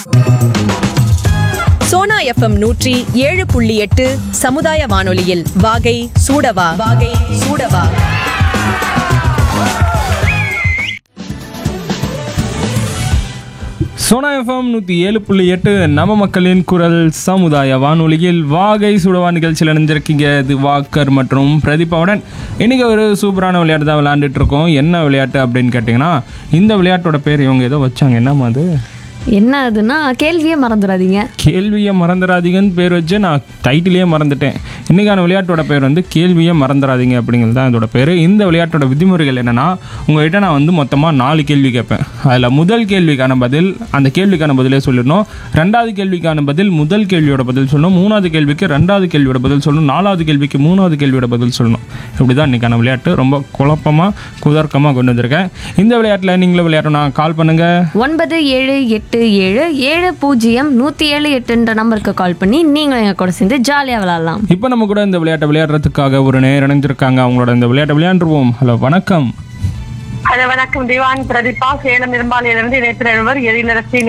Sona FM நூற்றி ஏழு புள்ளி எட்டு சமுதாய வானொலியில் வாகை சூடவா வாகை சூடவா சோனா எஃப்எம் நூற்றி ஏழு புள்ளி எட்டு நம்ம மக்களின் குரல் சமுதாய வானொலியில் வாகை சுடவா நிகழ்ச்சியில் இணைஞ்சிருக்கீங்க இது வாக்கர் மற்றும் பிரதீபாவுடன் இன்னைக்கு ஒரு சூப்பரான விளையாட்டு தான் விளையாண்டுட்டு இருக்கோம் என்ன விளையாட்டு அப்படின்னு கேட்டிங்கன்னா இந்த விளையாட்டோட பேர் இவங்க ஏதோ வச்சாங்க என்னம்மா அது என்ன அதுன்னா கேள்வியே மறந்துடாதீங்க கேள்வியை மறந்துடாதீங்கன்னு பேர் வச்சு நான் டைட்டிலே மறந்துட்டேன் இன்றைக்கான விளையாட்டோட பேர் வந்து கேள்வியை மறந்துடாதீங்க அப்படிங்கிறது தான் இதோட பேர் இந்த விளையாட்டோட விதிமுறைகள் என்னென்னா உங்கள்கிட்ட நான் வந்து மொத்தமாக நாலு கேள்வி கேட்பேன் அதில் முதல் கேள்விக்கான பதில் அந்த கேள்விக்கான பதிலே சொல்லிடணும் ரெண்டாவது கேள்விக்கான பதில் முதல் கேள்வியோட பதில் சொல்லணும் மூணாவது கேள்விக்கு ரெண்டாவது கேள்வியோட பதில் சொல்லணும் நாலாவது கேள்விக்கு மூணாவது கேள்வியோட பதில் சொல்லணும் இப்படி தான் இன்றைக்கான விளையாட்டு ரொம்ப குழப்பமாக குதர்க்கமாக கொண்டு வந்திருக்கேன் இந்த விளையாட்டில் நீங்களும் விளையாடணும் கால் பண்ணுங்கள் ஒன்பது ஏழு எட்டு ஏழு ஏழு பூஜ்ஜியம் நூற்றி ஏழு எட்டுன்ற நம்பருக்கு கால் பண்ணி நீங்களும் எங்கள் கூட சேர்ந்து ஜாலியாக விளாட்லாம் இப்போ நம்ம கூட இந்த விளையாட்டை விளையாடுறதுக்காக ஒரு நேர் இணைஞ்சிருக்காங்க அவங்களோட இந்த விளையாட்டை விளையாண்டுருவோம் ஹலோ வணக்கம் ஹலோ வணக்கம் திவான் பிரதீபா சேலம் இரும்பாலையிலிருந்து இணைப்பினர் எழிலரசி